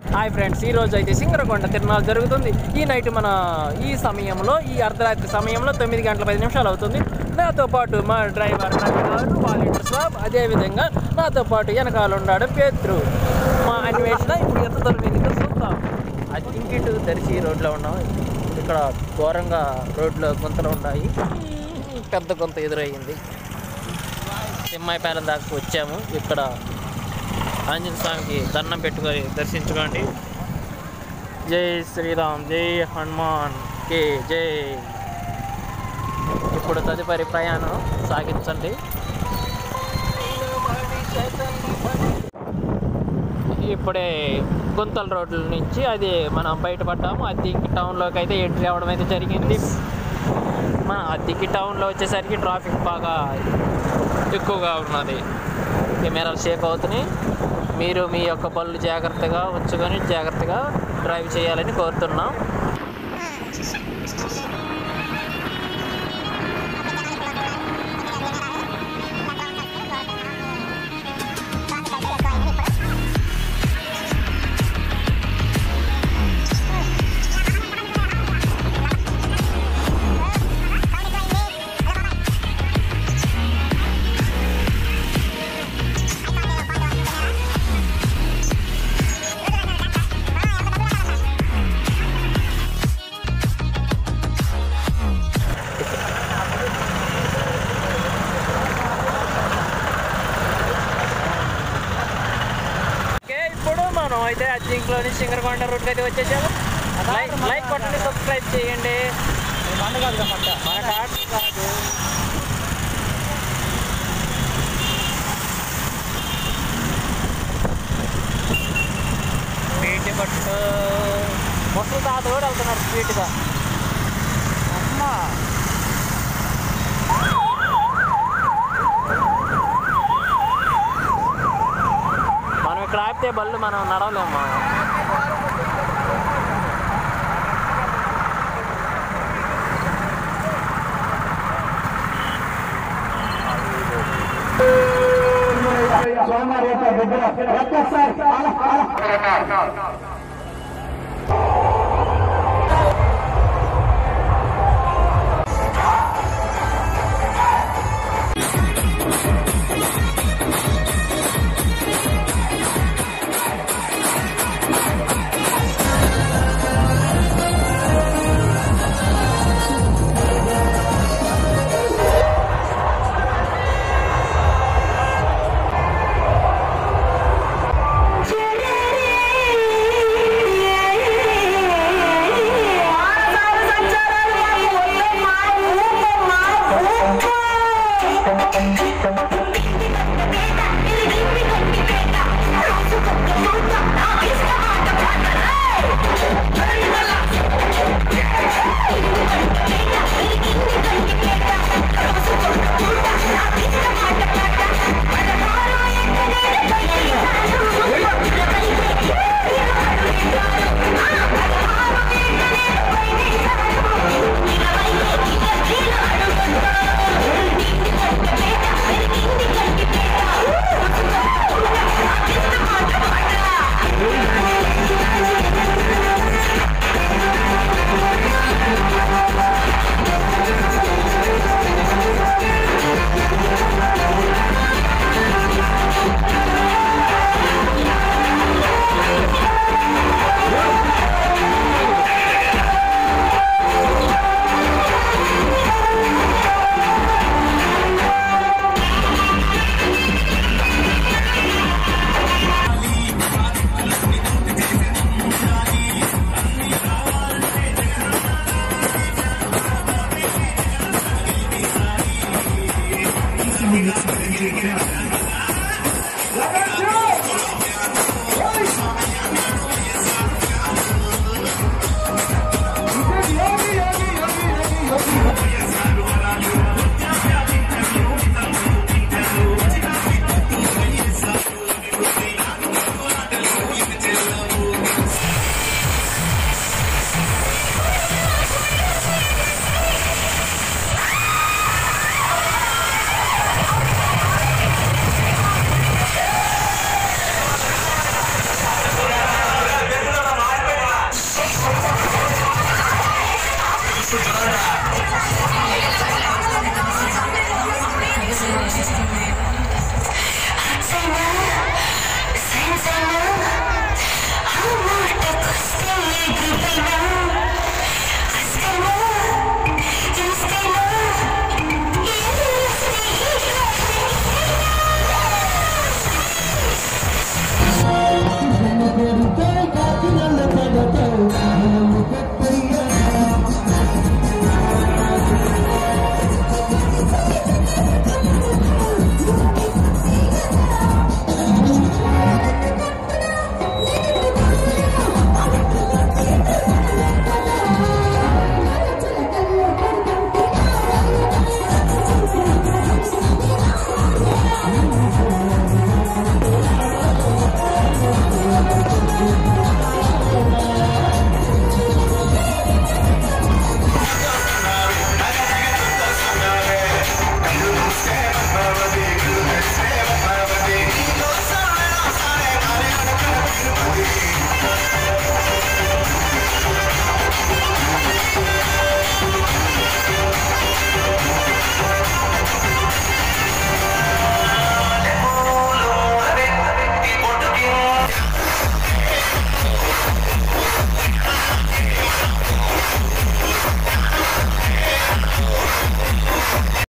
hi friends ఈ రోజు అయితే సింగరకొండ తిరునాళ్ళు జరుగుతుంది ఈ నైట్ మన ఈ సమయంలో ఈ అర్ధరాత్రి సమయంలో తొమ్మిది గంటల పది నిమిషాలు అవుతుంది నాతో పాటు మా డ్రైవర్ నవీన్ వాలంటీర్ స్వాబ్ అదేవిధంగా నాతో పాటు వెనకాల ఉన్నాడు పేత్రు మా అన్వేషణ ఇప్పుడు ఎంత దూరం వెళ్ళిందో చూద్దాం అది ఇంకిటు తెరిచి రోడ్లో ఉన్నాం ఇక్కడ ఘోరంగా రోడ్లో గుంతలు ఉన్నాయి పెద్ద గుంత ఎదురయ్యింది తిమ్మాయిపాలెం దాకా వచ్చాము ఇక్కడ ఆంజనేయ స్వామికి దండం పెట్టుకొని దర్శించుకోండి జై శ్రీరామ్ జై హనుమాన్ కే జై ఇప్పుడు తదుపరి ప్రయాణం సాగించండి ఇప్పుడే గుంతల రోడ్ల నుంచి అది మనం బయటపడ్డాము అద్దెకి టౌన్లోకి అయితే ఎంట్రీ అవ్వడం అయితే జరిగింది మన అద్దెకి టౌన్లో వచ్చేసరికి ట్రాఫిక్ బాగా ఎక్కువగా ఉన్నది కెమెరాలు షేక్ అవుతున్నాయి మీరు మీ యొక్క బళ్ళు జాగ్రత్తగా ఉంచుకొని జాగ్రత్తగా డ్రైవ్ చేయాలని కోరుతున్నాం ఓకే ఇప్పుడు మనం అయితే అజ్జింక్లో నుంచి సింగరకొండ రూట్కి అయితే వచ్చేసాము లైక్ లైక్ కొట్టండి సబ్స్క్రైబ్ చేయండి మన కాదు మన కాదు కాదు స్పీడ్ పట్టు ముసలి తాత కూడా వెళ్తున్నారు స్పీడ్గా అమ్మా మనం ఇక్కడ ఆపితే బళ్ళు మనం నడవలేము సోమవారం దగ్గర ఒక్కసారి